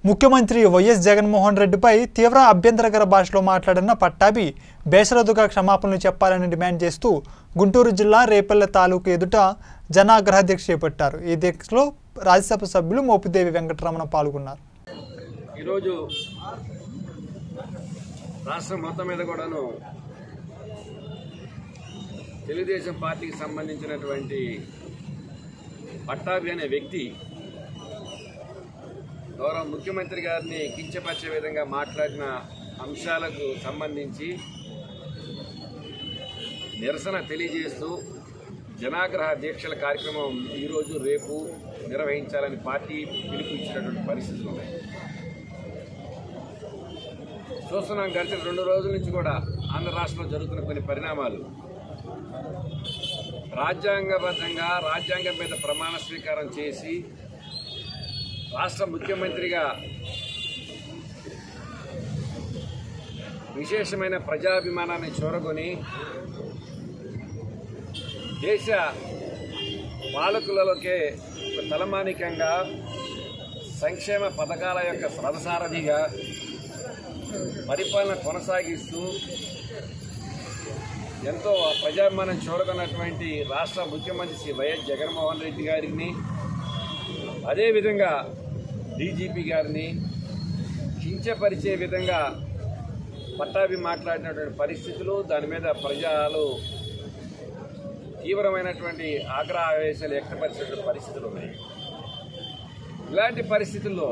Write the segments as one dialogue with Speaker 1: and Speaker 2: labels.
Speaker 1: ముఖ్యమంత్రి వైఎస్ జగన్మోహన్ రెడ్డిపై తీవ్ర అభ్యంతరకర భాషలో మాట్లాడిన పట్టాభి బేషరతుగా క్షమాపణలు చెప్పాలని డిమాండ్ చేస్తూ గుంటూరు జిల్లా రేపల్లె తాలూకు ఎదుట జనాగ్రహ దీక్ష చేపట్టారు ఈ దీక్షలో రాజ్యసభ సభ్యులు మోపిదేవి వెంకటరమణ పాల్గొన్నారు
Speaker 2: ఈరోజు రాష్ట్రం మొత్తం మీద కూడాను తెలుగుదేశం పార్టీకి సంబంధించినటువంటి పట్టాభి అనే వ్యక్తి గౌరవ ముఖ్యమంత్రి గారిని కించపరిచే విధంగా మాట్లాడిన అంశాలకు సంబంధించి నిరసన తెలియజేస్తూ జనాగ్రహ దీక్షల కార్యక్రమం ఈరోజు రేపు నిర్వహించాలని పార్టీ పిలుపు ఇచ్చినటువంటి పరిస్థితులు ఉన్నాయి చూస్తున్నాం గడిచిన రెండు రోజుల నుంచి కూడా ఆంధ్ర రాష్ట్రంలో జరుగుతున్న కొన్ని పరిణామాలు రాజ్యాంగబద్ధంగా రాజ్యాంగం మీద ప్రమాణ స్వీకారం చేసి రాష్ట్ర ముఖ్యమంత్రిగా విశేషమైన ప్రజాభిమానాన్ని చూరగొని దేశ పాలకులలోకే ఒక తలమానికంగా సంక్షేమ పథకాల యొక్క రథసారథిగా పరిపాలన కొనసాగిస్తూ ఎంతో ప్రజాభిమానం చూరగొన్నటువంటి రాష్ట్ర ముఖ్యమంత్రి శ్రీ వైఎస్ జగన్మోహన్ రెడ్డి గారిని అదేవిధంగా డీజీపీ గారిని కించపరిచే విధంగా పట్టాభి మాట్లాడినటువంటి పరిస్థితులు దాని మీద ప్రజలు తీవ్రమైనటువంటి ఆగ్రహ ఆవేశాలు వ్యక్తపరిచినటువంటి పరిస్థితులు ఉన్నాయి ఇలాంటి పరిస్థితుల్లో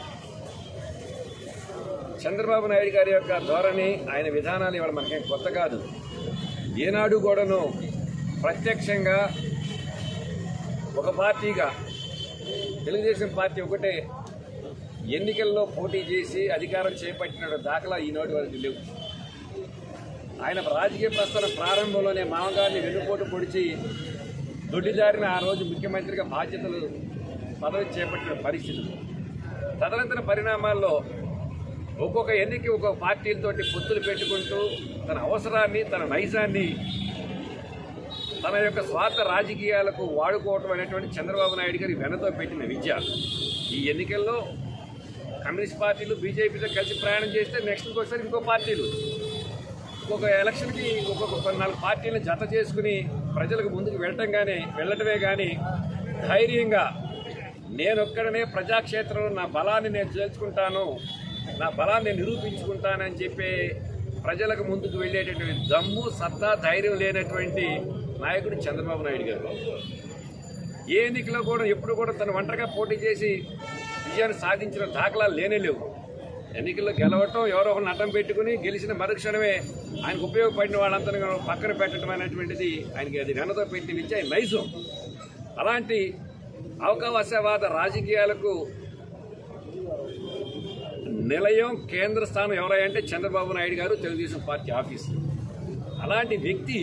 Speaker 2: చంద్రబాబు నాయుడు గారి యొక్క ధోరణి ఆయన విధానాలు ఇవాళ మనకేం కొత్త కాదు ఏనాడు కూడాను ప్రత్యక్షంగా ఒక పార్టీగా తెలుగుదేశం పార్టీ ఒకటే ఎన్నికల్లో పోటీ చేసి అధికారం చేపట్టిన దాఖలా ఈనాటి వరకు లేవు ఆయన రాజకీయ ప్రస్థానం ప్రారంభంలోనే మామగారిని వెన్నుపోటు పొడిచి దొడ్డిదారిన ఆ రోజు ముఖ్యమంత్రిగా బాధ్యతలు పదవి చేపట్టిన పరిస్థితులు తదనంతర పరిణామాల్లో ఒక్కొక్క ఎన్నిక ఒక్కొక్క పార్టీలతోటి పొత్తులు పెట్టుకుంటూ తన అవసరాన్ని తన నైజాన్ని తన యొక్క స్వార్థ రాజకీయాలకు వాడుకోవటం అనేటువంటి చంద్రబాబు నాయుడు గారి వెనతో పెట్టిన విద్య ఈ ఎన్నికల్లో కమ్యూనిస్ట్ పార్టీలు బీజేపీతో కలిసి ప్రయాణం చేస్తే నెక్స్ట్ ఇంకోసారి ఇంకో పార్టీలు ఒక్కొక్క ఎలక్షన్కి ఒక్కొక్క కొన్ని నాలుగు పార్టీలను జత చేసుకుని ప్రజలకు ముందుకు వెళ్ళటం కానీ వెళ్ళటమే కానీ ధైర్యంగా నేనొక్కడనే ప్రజాక్షేత్రంలో నా బలాన్ని నేను చేర్చుకుంటాను నా బలాన్ని నేను నిరూపించుకుంటానని చెప్పే ప్రజలకు ముందుకు వెళ్ళేటటువంటి దమ్ము సత్తా ధైర్యం లేనటువంటి నాయకుడు చంద్రబాబు నాయుడు గారు ఏ ఎన్నికలో కూడా ఎప్పుడు కూడా తను ఒంటరిగా పోటీ చేసి విజయాన్ని సాధించిన దాఖలాలు లేనే లేవు ఎన్నికల్లో గెలవటం ఎవరో ఒకరిని అడ్డం పెట్టుకుని గెలిచిన మరుక్షణమే ఆయనకు ఉపయోగపడిన వాళ్ళంతా పక్కన పెట్టడం అనేటువంటిది ఆయనకి అది వెనతో పెట్టిన విద్య ఆయన నైజం అలాంటి అవకాశవాద రాజకీయాలకు నిలయం కేంద్ర స్థానం ఎవరంటే చంద్రబాబు నాయుడు గారు తెలుగుదేశం పార్టీ ఆఫీస్ అలాంటి వ్యక్తి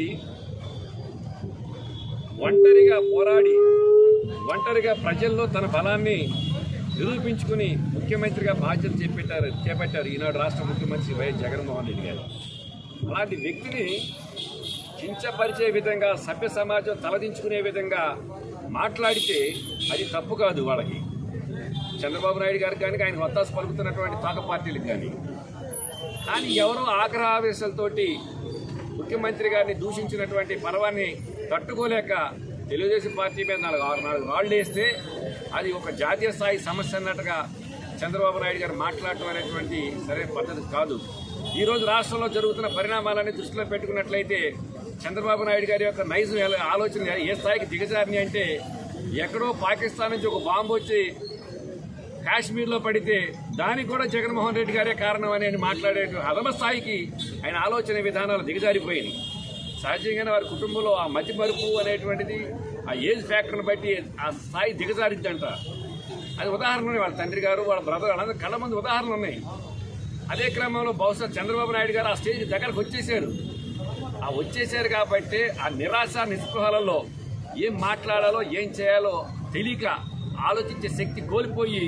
Speaker 2: ఒంటరిగా పోరాడి ఒంటరిగా ప్రజల్లో తన బలాన్ని నిరూపించుకుని ముఖ్యమంత్రిగా బాధ్యత చేపట్టారు చేపట్టారు ఈనాడు రాష్ట్ర ముఖ్యమంత్రి వైఎస్ జగన్మోహన్ రెడ్డి గారు అలాంటి వ్యక్తిని కించపరిచే విధంగా సభ్య సమాజం తలదించుకునే విధంగా మాట్లాడితే అది తప్పు కాదు వాళ్ళకి చంద్రబాబు నాయుడు గారికి కానీ ఆయన వత్తాసు పలుకుతున్నటువంటి తోక పార్టీలకు కానీ కానీ ఎవరో ఆగ్రహ ఆవేశాలతోటి ముఖ్యమంత్రి గారిని దూషించినటువంటి పర్వాన్ని తట్టుకోలేక తెలుగుదేశం పార్టీ మీద నాలుగు ఆరు నాలుగు రాళ్ళు వేస్తే అది ఒక జాతీయ స్థాయి సమస్య అన్నట్టుగా చంద్రబాబు నాయుడు గారు మాట్లాడటం అనేటువంటి సరైన పద్ధతి కాదు ఈ రోజు రాష్ట్రంలో జరుగుతున్న పరిణామాలన్నీ దృష్టిలో పెట్టుకున్నట్లయితే చంద్రబాబు నాయుడు గారి యొక్క నైజం ఎలా- ఆలోచన ఏ స్థాయికి దిగజారిని అంటే ఎక్కడో పాకిస్తాన్ నుంచి ఒక బాంబు వచ్చి కాశ్మీర్లో పడితే దానికి కూడా జగన్మోహన్ రెడ్డి గారే కారణం అని మాట్లాడే అధమ స్థాయికి ఆయన ఆలోచన విధానాలు దిగజారిపోయినాయి సహజంగానే వారి కుటుంబంలో ఆ మతి మరుపు అనేటువంటిది ఆ ఏజ్ ఫ్యాక్టర్ని బట్టి ఆ స్థాయి దిగజారిద్దంట అది ఉదాహరణ వాళ్ళ తండ్రి గారు వాళ్ళ బ్రదర్ అందరూ కళ్ళ ముందు ఉదాహరణలు ఉన్నాయి అదే క్రమంలో బహుశా చంద్రబాబు నాయుడు గారు ఆ స్టేజ్ దగ్గరకు వచ్చేసారు ఆ వచ్చేసారు కాబట్టి ఆ నిరాశ నిస్పృహలలో ఏం మాట్లాడాలో ఏం చేయాలో తెలియక ఆలోచించే శక్తి కోల్పోయి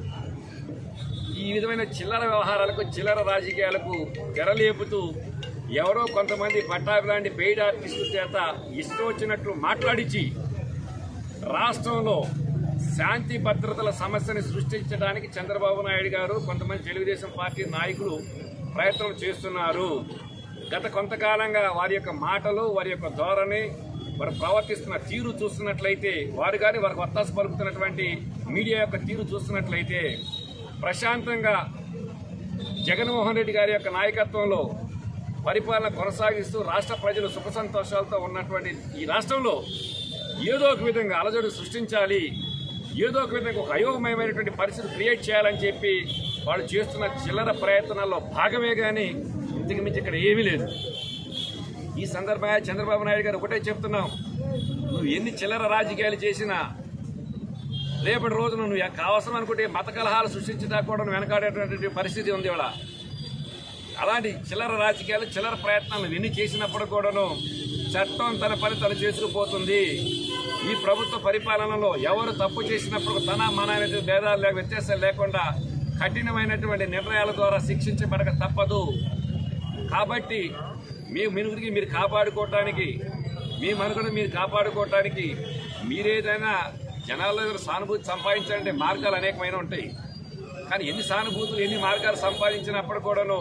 Speaker 2: ఈ విధమైన చిల్లర వ్యవహారాలకు చిల్లర రాజకీయాలకు తెరలేపుతూ ఎవరో కొంతమంది పట్టాభి లాంటి పెయిడ్ ఆర్టిస్టుల చేత ఇష్టం వచ్చినట్లు మాట్లాడించి రాష్ట్రంలో శాంతి భద్రతల సమస్యని సృష్టించడానికి చంద్రబాబు నాయుడు గారు కొంతమంది తెలుగుదేశం పార్టీ నాయకులు ప్రయత్నం చేస్తున్నారు గత కొంతకాలంగా వారి యొక్క మాటలు వారి యొక్క ధోరణి వారు ప్రవర్తిస్తున్న తీరు చూస్తున్నట్లయితే వారు కానీ వారికి వత్తాసు పలుకుతున్నటువంటి మీడియా యొక్క తీరు చూస్తున్నట్లయితే ప్రశాంతంగా జగన్మోహన్ రెడ్డి గారి యొక్క నాయకత్వంలో పరిపాలన కొనసాగిస్తూ రాష్ట్ర ప్రజలు సుఖ సంతోషాలతో ఉన్నటువంటి ఈ రాష్ట్రంలో ఏదో ఒక విధంగా అలజడి సృష్టించాలి ఏదో ఒక విధంగా ఒక అయోమయమైనటువంటి పరిస్థితి క్రియేట్ చేయాలని చెప్పి వాళ్ళు చేస్తున్న చిల్లర ప్రయత్నాల్లో భాగమే కానీ ఇంతకు మించి ఇక్కడ ఏమీ లేదు ఈ సందర్భంగా చంద్రబాబు నాయుడు గారు ఒకటే చెప్తున్నాం నువ్వు ఎన్ని చిల్లర రాజకీయాలు చేసినా రేపటి రోజున నువ్వు కావసరం అనుకుంటే మత కలహాలు సృష్టించడానికి కూడా నువ్వు వెనకాడేటువంటి పరిస్థితి ఉంది ఇవాళ అలాంటి చిల్లర రాజకీయాలు చిల్లర ప్రయత్నాలు ఎన్ని చేసినప్పుడు కూడాను చట్టం తన పని తను చేసుకుపోతుంది ఈ ప్రభుత్వ పరిపాలనలో ఎవరు తప్పు చేసినప్పుడు తన మన అనే భేదాలు లేక వ్యత్యాసాలు లేకుండా కఠినమైనటువంటి నిర్ణయాల ద్వారా శిక్షించబడక తప్పదు కాబట్టి మీ మినుగురికి మీరు కాపాడుకోవటానికి మీ మనుగడ మీరు కాపాడుకోవటానికి మీరేదైనా జనాల దగ్గర సానుభూతి సంపాదించాలంటే మార్గాలు అనేకమైన ఉంటాయి కానీ ఎన్ని సానుభూతులు ఎన్ని మార్గాలు సంపాదించినప్పుడు కూడాను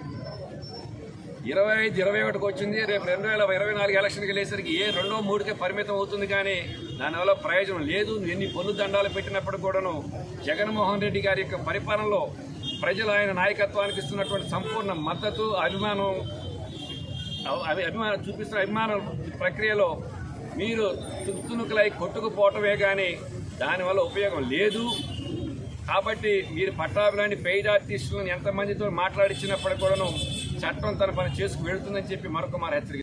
Speaker 2: ఇరవై ఐదు ఇరవై ఒకటికి వచ్చింది రేపు రెండు వేల ఇరవై నాలుగు ఎలక్షన్కి వెళ్ళేసరికి ఏ రెండో మూడుకే పరిమితం అవుతుంది కానీ దానివల్ల ప్రయోజనం లేదు నువ్వు ఎన్ని పొల్లు దండాలు పెట్టినప్పుడు కూడాను జగన్మోహన్ రెడ్డి గారి యొక్క పరిపాలనలో ప్రజలు ఆయన నాయకత్వానికి ఇస్తున్నటువంటి సంపూర్ణ మద్దతు అభిమానం అవి అభిమానం చూపిస్తున్న అభిమానం ప్రక్రియలో మీరు తునుకులై కొట్టుకుపోవటమే కానీ దానివల్ల ఉపయోగం లేదు కాబట్టి మీరు పట్టాభిలాంటి పెయిడ్ ఆర్టిస్టులను ఎంతమందితో మాట్లాడించినప్పుడు కూడాను చట్టం తన పని చేసుకు వెళుతుందని చెప్పి మరొక మారు హెచ్చరిక